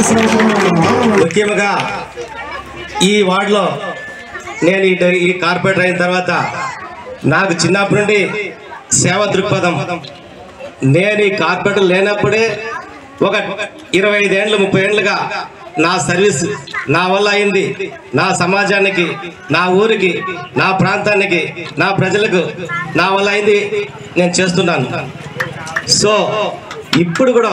ముఖ్యంగా ఈ వార్డులో నేను ఈ ఈ కార్పొరేటర్ అయిన తర్వాత నాకు చిన్నప్పటి నుండి సేవ దృక్పథం నేను ఈ కార్పొరేటర్ లేనప్పుడే ఒక ఇరవై ఐదేండ్లు ముప్పై ఏళ్ళుగా నా సర్వీస్ నా వల్ల అయింది నా సమాజానికి నా ఊరికి నా ప్రాంతానికి నా ప్రజలకు నా వల్ల అయింది నేను చేస్తున్నాను సో ఇప్పుడు కూడా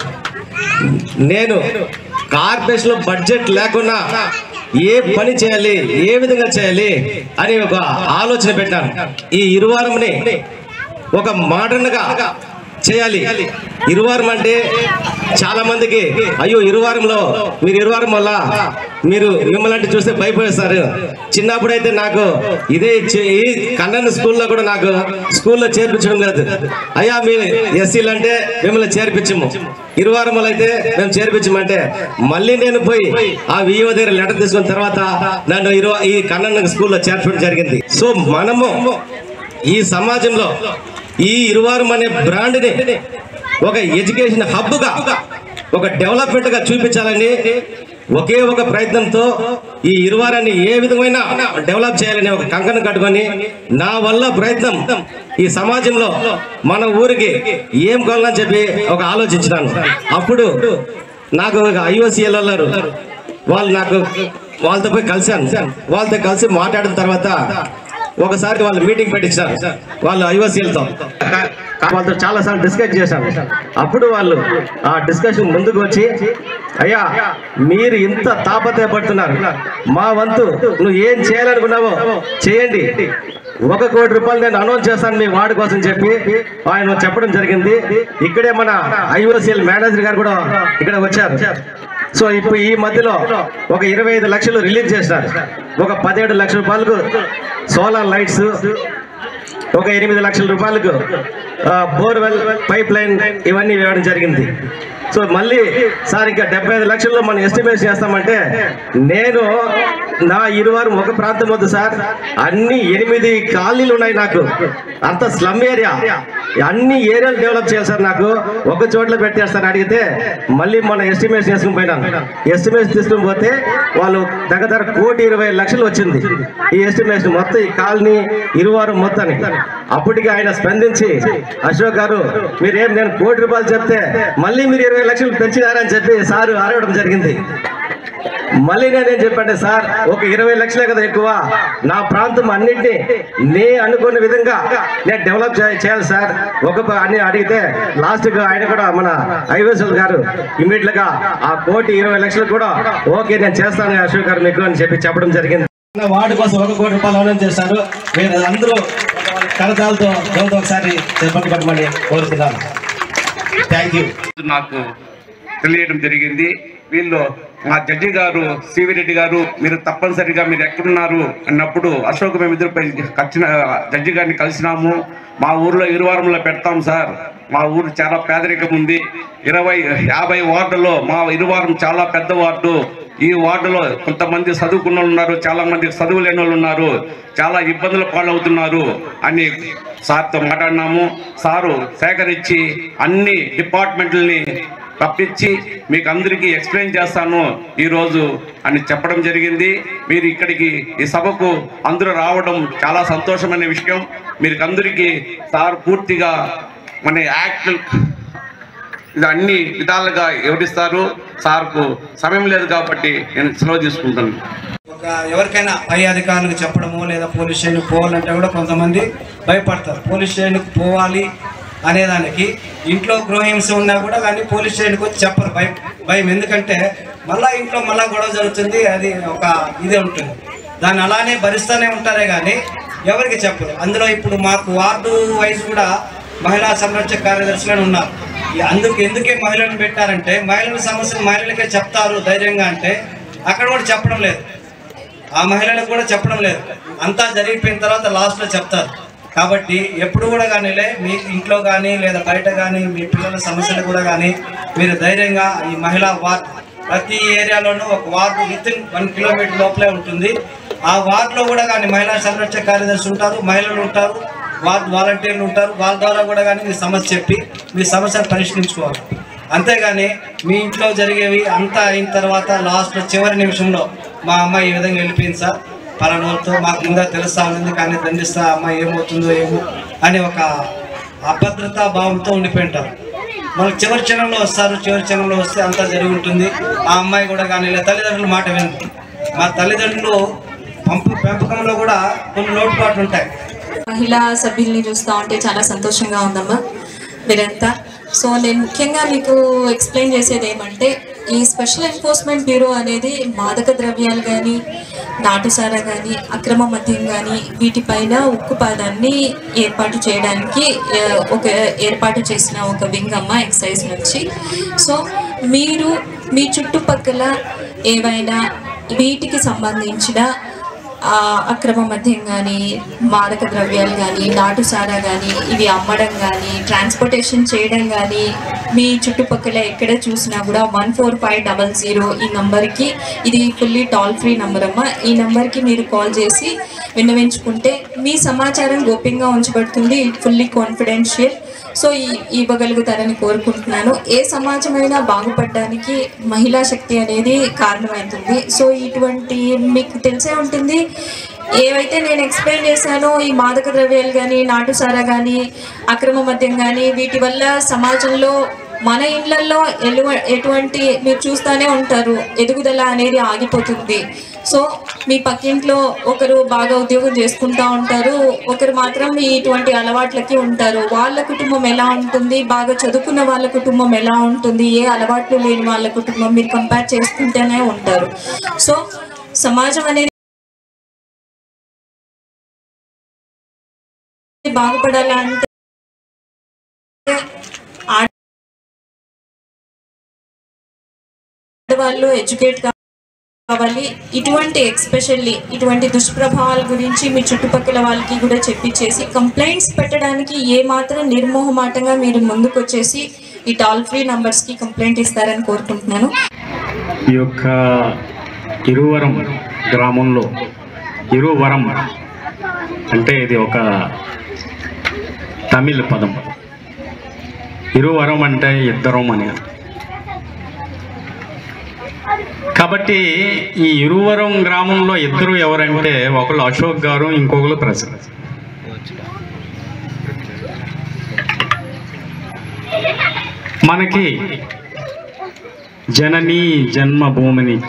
నేను కార్పొరేషన్ లో బడ్జెట్ లేకుండా ఏ పని చేయాలి ఏ విధంగా చేయాలి అని ఒక ఆలోచన పెట్టాను ఈ ఇరువారంని ఒక మోడర్న్ గా చేయాలి ఇరువారం అంటే చాలా మందికి అయ్యో ఇరువారంలో మీరు ఇరువారం వల్ల మీరు మిమ్మల్ని అంటే చూస్తే భయపడేస్తారు చిన్నప్పుడైతే నాకు ఇదే చి- ఈ కన్నన్ స్కూల్లో కూడా నాకు స్కూల్లో చేర్పించడం లేదు అయ్యా మీ ఎస్సీలు అంటే మిమ్మల్ని చేర్పించము ఇరువారం అయితే మేము చేర్పించమంటే మళ్ళీ నేను పోయి ఆ విఈఓ దగ్గర లెటర్ తీసుకున్న తర్వాత నన్ను ఇరు ఈ కన్నన్ స్కూల్లో చేర్చడం జరిగింది సో మనము ఈ సమాజంలో ఈ ఇరువారం అనే బ్రాండ్ని ఒక ఎడ్యుకేషన్ హబ్గా ఒక డెవలప్మెంట్ గా చూపించాలని ఒకే ఒక ప్రయత్నంతో ఈ ఇరువారాన్ని ఏ విధమైన డెవలప్ చేయాలని ఒక కంకణం కట్టుకొని నా వల్ల ప్రయత్నం ఈ సమాజంలో మన ఊరికి ఏం కావాలని చెప్పి ఒక ఆలోచించినాను అప్పుడు నాకు ఒక ఐఓసీఎల్ వాళ్ళు వాళ్ళు నాకు వాళ్ళతో పోయి కలిశాను వాళ్ళతో కలిసి మాట్లాడిన తర్వాత ఒకసారి వాళ్ళు మీటింగ్ పెట్టించారు వాళ్ళు ఐఓసీలతో వాళ్ళతో చాలా సార్లు డిస్కస్ చేశాను అప్పుడు వాళ్ళు ఆ డిస్కషన్ ముందుకు వచ్చి అయ్యా మీరు ఇంత తాపత్రయపడుతున్నారు మా వంతు నువ్వు ఏం చేయాలనుకున్నావో చేయండి ఒక కోటి రూపాయలు నేను అనౌన్స్ చేస్తాను మీ వార్డు కోసం చెప్పి ఆయన చెప్పడం జరిగింది ఇక్కడే మన ఐఓసీఎల్ మేనేజర్ గారు కూడా ఇక్కడ వచ్చారు సో ఇప్పుడు ఈ మధ్యలో ఒక ఇరవై ఐదు లక్షలు రిలీజ్ చేసినారు ఒక పదిహేడు లక్షల రూపాయలకు సోలార్ లైట్స్ ఒక ఎనిమిది లక్షల రూపాయలకు బోర్వెల్ పైప్ లైన్ ఇవన్నీ ఇవ్వడం జరిగింది సో మళ్ళీ సార్ ఇంకా డెబ్బై ఐదు లక్షల్లో మనం ఎస్టిమేట్ చేస్తామంటే నేను నా ఇరువారు ఒక ప్రాంతం వద్దు సార్ అన్ని ఎనిమిది కాలనీలు ఉన్నాయి నాకు అంత స్లమ్ ఏరియా అన్ని ఏరియాలు డెవలప్ చేయాలి సార్ నాకు ఒక చోట్ల పెట్టేస్తాను అడిగితే మళ్ళీ మన ఎస్టిమేషన్ చేసుకుని పోయినాను ఎస్టిమేషన్ తీసుకుని పోతే వాళ్ళు దగ్గర దగ్గర కోటి ఇరవై లక్షలు వచ్చింది ఈ ఎస్టిమేషన్ మొత్తం ఈ కాలనీ ఇరువారం మొత్తాన్ని అప్పటికి ఆయన స్పందించి అశోక్ గారు మీరేం నేను కోటి రూపాయలు చెప్తే మళ్ళీ మీరు ఇరవై లక్షలు పెంచినారని చెప్పి సారు అరవడం జరిగింది మళ్ళీ నేనేం చెప్పండి సార్ ఒక ఇరవై లక్షలే కదా ఎక్కువ నా ప్రాంతం అన్నింటినీ నే అనుకున్న విధంగా నేను డెవలప్ చే- చేయాలి సార్ ఒక ప- అని అడిగితే లాస్ట్ గా ఆయన కూడా మన ఐవేశ్వర్ గారు ఇమీడియట్ గా ఆ కోటి ఇరవై లక్షలు కూడా ఓకే నేను చేస్తాను అశోక్ గారు మీకు అని చెప్పి చెప్పడం జరిగింది వార్డు కోసం ఒక కోటి రూపాయలు అనౌన్స్ చేశారు మీరు అందరూ కరతాలతో దేవుతో ఒకసారి చెప్పండి పట్టమని కోరుతున్నాను థ్యాంక్ యూ నాకు తెలియడం జరిగింది వీళ్ళు మా జడ్జి గారు సివి రెడ్డి గారు మీరు తప్పనిసరిగా మీరు ఎక్కడున్నారు అన్నప్పుడు అశోక్ మేమిద్దరు పై వచ్చిన జడ్జి గారిని కలిసినాము మా ఊర్లో ఇరువారంలో పెడతాం సార్ మా ఊరు చాలా పేదరికం ఉంది ఇరవై యాభై వార్డులో మా ఇరువారం చాలా పెద్ద వార్డు ఈ వార్డులో కొంతమంది చదువుకున్న వాళ్ళు ఉన్నారు చాలా మంది చదువు లేని వాళ్ళు ఉన్నారు చాలా ఇబ్బందుల పాలవుతున్నారు అని సార్తో మాట్లాడినాము సారు సేకరించి అన్ని డిపార్ట్మెంట్లని రప్పించి మీకు అందరికీ ఎక్స్ప్లెయిన్ చేస్తాను ఈరోజు అని చెప్పడం జరిగింది మీరు ఇక్కడికి ఈ సభకు అందరూ రావడం చాలా సంతోషమైన విషయం మీకు అందరికీ సార్ పూర్తిగా మన యాక్ట్ ఇది అన్ని విధాలుగా వివరిస్తారు సార్కు సమయం లేదు కాబట్టి నేను సెలవు తీసుకుంటాను ఒక ఎవరికైనా పై అధికారులకు చెప్పడము లేదా పోలీస్ స్టేషన్కి పోవాలంటే కూడా కొంతమంది భయపడతారు పోలీస్ స్టేషన్కి పోవాలి అనేదానికి ఇంట్లో గృహహింస ఉన్నా కూడా కానీ పోలీస్ స్టేషన్కి వచ్చి చెప్పరు భయం భయం ఎందుకంటే మళ్ళా ఇంట్లో మళ్ళా గొడవ జరుగుతుంది అది ఒక ఇదే ఉంటుంది దాన్ని అలానే భరిస్తూనే ఉంటారే కానీ ఎవరికి చెప్పరు అందులో ఇప్పుడు మాకు వార్డు వైజ్ కూడా మహిళా సంరక్షక కార్యదర్శులను ఉన్నారు ఈ అందుకు ఎందుకే మహిళలను పెట్టారంటే మహిళల సమస్యలు మహిళలకే చెప్తారు ధైర్యంగా అంటే అక్కడ కూడా చెప్పడం లేదు ఆ మహిళలకు కూడా చెప్పడం లేదు అంతా జరిగిపోయిన తర్వాత లాస్ట్లో చెప్తారు కాబట్టి ఎప్పుడు కూడా కానీలే మీ ఇంట్లో కానీ లేదా బయట కానీ మీ పిల్లల సమస్యలు కూడా కానీ మీరు ధైర్యంగా ఈ మహిళా వార్డ్ ప్రతి ఏరియాలోనూ ఒక ward within one kilometre లోపలే ఉంటుంది ఆ వార్డులో కూడా కానీ మహిళా సంరక్షణ కార్యదర్శి ఉంటారు మహిళలు ఉంటారు వార్డు వాలంటీర్లు ఉంటారు వాళ్ళ ద్వారా కూడా కానీ మీ సమస్య చెప్పి మీ సమస్యను పరిష్కరించుకోవాలి అంతేగాని మీ ఇంట్లో జరిగేవి అంతా అయిన తర్వాత లాస్ట్ చివరి నిమిషంలో మా అమ్మాయి ఈ విధంగా వెళ్ళిపోయింది సార్ పలానా వాళ్ళతో మాకు ముందే తెలుస్తా ఉంది కానీ దండిస్తా అమ్మాయి ఏమవుతుందో ఏమో అని ఒక అభద్రతా భావంతో ఉండిపోయింటారు మనకు చివరి క్షణంలో వస్తారు చివరి క్షణంలో వస్తే అంతా జరిగి ఉంటుంది ఆ అమ్మాయి కూడా కానీ ఇలా తల్లిదండ్రుల మాట వినదు మా తల్లిదండ్రులు పంపు పెంపకంలో కూడా కొన్ని లోటుపాట్లు ఉంటాయి మహిళా సభ్యుల్ని చూస్తూ ఉంటే చాలా సంతోషంగా ఉందమ్మా మీరంతా సో నేను ముఖ్యంగా మీకు ఎక్స్ప్లెయిన్ చేసేది ఏమంటే ఈ స్పెషల్ ఎన్ఫోర్స్మెంట్ బ్యూరో అనేది మాదక ద్రవ్యాలు కానీ నాటుసారా కానీ అక్రమ మద్యం కానీ వీటిపైన ఉక్కుపాదాన్ని ఏర్పాటు చేయడానికి ఆ, ఒక ఏర్పాటు చేసిన ఒక వింగ్ అమ్మ ఎక్సైజ్ నుంచి సో మీరు మీ చుట్టుపక్కల ఏవైనా వీటికి సంబంధించిన ఆ, అక్రమ మద్యం కానీ మాదక ద్రవ్యాలు కానీ నాటుసారా కానీ ఇవి అమ్మడం కానీ ట్రాన్స్పోర్టేషన్ చేయడం కానీ మీ చుట్టుపక్కల ఎక్కడ చూసినా కూడా one four five double zero ఈ నంబర్కి ఇది ఫుల్లీ టోల్ ఫ్రీ నంబర్ అమ్మ ఈ నంబర్కి మీరు కాల్ చేసి విన్నవించుకుంటే మీ సమాచారం గోప్యంగా ఉంచబడుతుంది ఫుల్లీ కాన్ఫిడెన్షియల్ సో ఈ ఇవ్వగలుగుతారని కోరుకుంటున్నాను ఏ సమాజమైనా బాగుపడడానికి మహిళా శక్తి అనేది కారణమవుతుంది సో ఇటువంటి మీకు తెలిసే ఉంటుంది ఏవైతే నేను ఎక్స్ప్లెయిన్ చేశానో ఈ మాదక ద్రవ్యాలు కానీ నాటుసారా కానీ అక్రమ మద్యం కానీ వీటి వల్ల సమాజంలో మన ఇళ్లలో ఎలు ఎటువంటి మీరు చూస్తూనే ఉంటారు ఎదుగుదల అనేది ఆగిపోతుంది సో మీ పక్కింట్లో ఒకరు బాగా ఉద్యోగం చేసుకుంటా ఉంటారు ఒకరు మాత్రం ఈ ఇటువంటి అలవాట్లకి ఉంటారు వాళ్ళ కుటుంబం ఎలా ఉంటుంది బాగా చదువుకున్న వాళ్ళ కుటుంబం ఎలా ఉంటుంది ఏ అలవాట్లు లేని వాళ్ళ కుటుంబం మీరు కంపేర్ చేసుకుంటూనే ఉంటారు సో సమాజం అనేది బాగుపడాలంటే ఆడవాళ్ళు ఎడ్యుకేట్ కావాలి ఇటువంటి ఎక్స్పెషల్లీ ఇటువంటి దుష్ప్రభావాల గురించి మీ చుట్టుపక్కల వాళ్ళకి కూడా చెప్పించేసి కంప్లైంట్స్ పెట్టడానికి ఏ మాత్రం నిర్మోహమాటంగా మీరు ముందుకు వచ్చేసి ఈ టాల్ ఫ్రీ నంబర్స్కి కంప్లైంట్ ఇస్తారని కోరుకుంటున్నాను ఈ యొక్క ఇరువరం గ్రామంలో ఇరువరం అంటే ఇది ఒక తమిళ్ పదం ఇరువరం అంటే ఇద్దరం అని కాబట్టి ఈ ఇరువరం గ్రామంలో ఇద్దరు ఎవరంటే ఒకళ్ళు అశోక్ గారు ఇంకొకరు ప్రసాద్ మనకి జననీ జన్మభూమినిచ్చ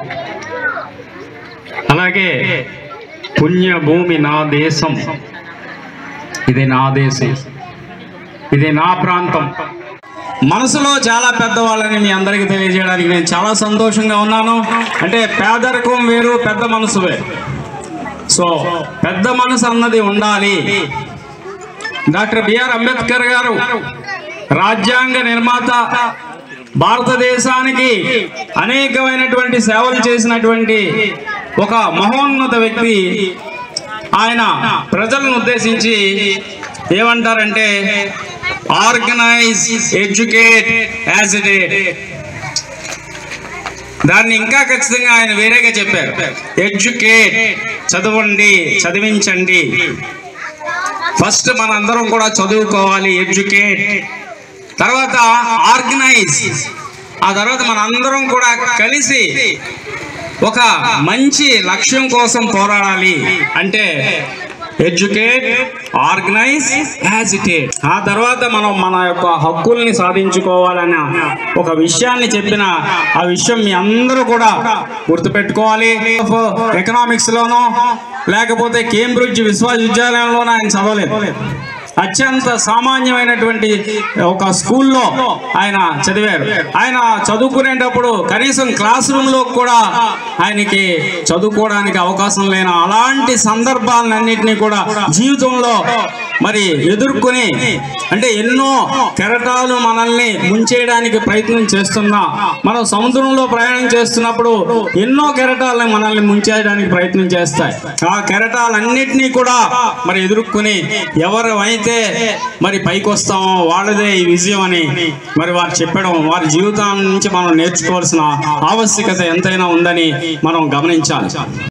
అలాగే పుణ్యభూమి నా దేశం ఇది నా దేశం ఇది నా ప్రాంతం మనసులో చాలా పెద్దవాళ్ళని మీ అందరికీ తెలియజేయడానికి నేను చాలా సంతోషంగా ఉన్నాను అంటే పేదరికం వేరు పెద్ద మనసు వేరు సో పెద్ద మనసు అన్నది ఉండాలి డాక్టర్ బిఆర్ అంబేద్కర్ గారు రాజ్యాంగ నిర్మాత భారతదేశానికి అనేకమైనటువంటి సేవలు చేసినటువంటి ఒక మహోన్నత వ్యక్తి ఆయన ప్రజలను ఉద్దేశించి ఏమంటారంటే ఆర్గనైజ్ ఎడ్యుకేట్ యాజిటేట్ దాన్ని ఇంకా ఖచ్చితంగా ఆయన వేరేగా చెప్పారు ఎడ్యుకేట్ చదవండి చదివించండి ఫస్ట్ మనందరం కూడా చదువుకోవాలి ఎడ్యుకేట్ తర్వాత ఆర్గనైజ్ ఆ తర్వాత మనందరం కూడా కలిసి ఒక మంచి లక్ష్యం కోసం పోరాడాలి అంటే ఎడ్యుకేట్ ఆర్గనైజ్ యాజిటేట్ ఆ తర్వాత మనం మన యొక్క హక్కుల్ని సాధించుకోవాలన్న ఒక విషయాన్ని చెప్పిన ఆ విషయం మీ అందరూ కూడా గుర్తుపెట్టుకోవాలి ఎకనామిక్స్ లోనో లేకపోతే కేంబ్రిడ్జ్ విశ్వవిద్యాలయంలోనో ఆయన చదవలేదు అత్యంత సామాన్యమైనటువంటి ఒక స్కూల్లో ఆయన చదివారు ఆయన చదువుకునేటప్పుడు కనీసం క్లాస్ రూమ్ లో కూడా ఆయనకి చదువుకోవడానికి అవకాశం లేని అలాంటి సందర్భాలన్నింటినీ కూడా జీవితంలో మరి ఎదుర్కొని అంటే ఎన్నో కెరటాలు మనల్ని ముంచేయడానికి ప్రయత్నం చేస్తున్నా మనం సముద్రంలో ప్రయాణం చేస్తున్నప్పుడు ఎన్నో కెరటాలను మనల్ని ముంచేయడానికి ప్రయత్నం చేస్తాయి ఆ కెరటాలన్నిటినీ కూడా మరి ఎదుర్కొని ఎవరు అయితే మరి పైకి వస్తామో వాళ్ళదే ఈ విజయం అని మరి వారు చెప్పడం వారి జీవితం నుంచి మనం నేర్చుకోవాల్సిన ఆవశ్యకత ఎంతైనా ఉందని మనం గమనించాలి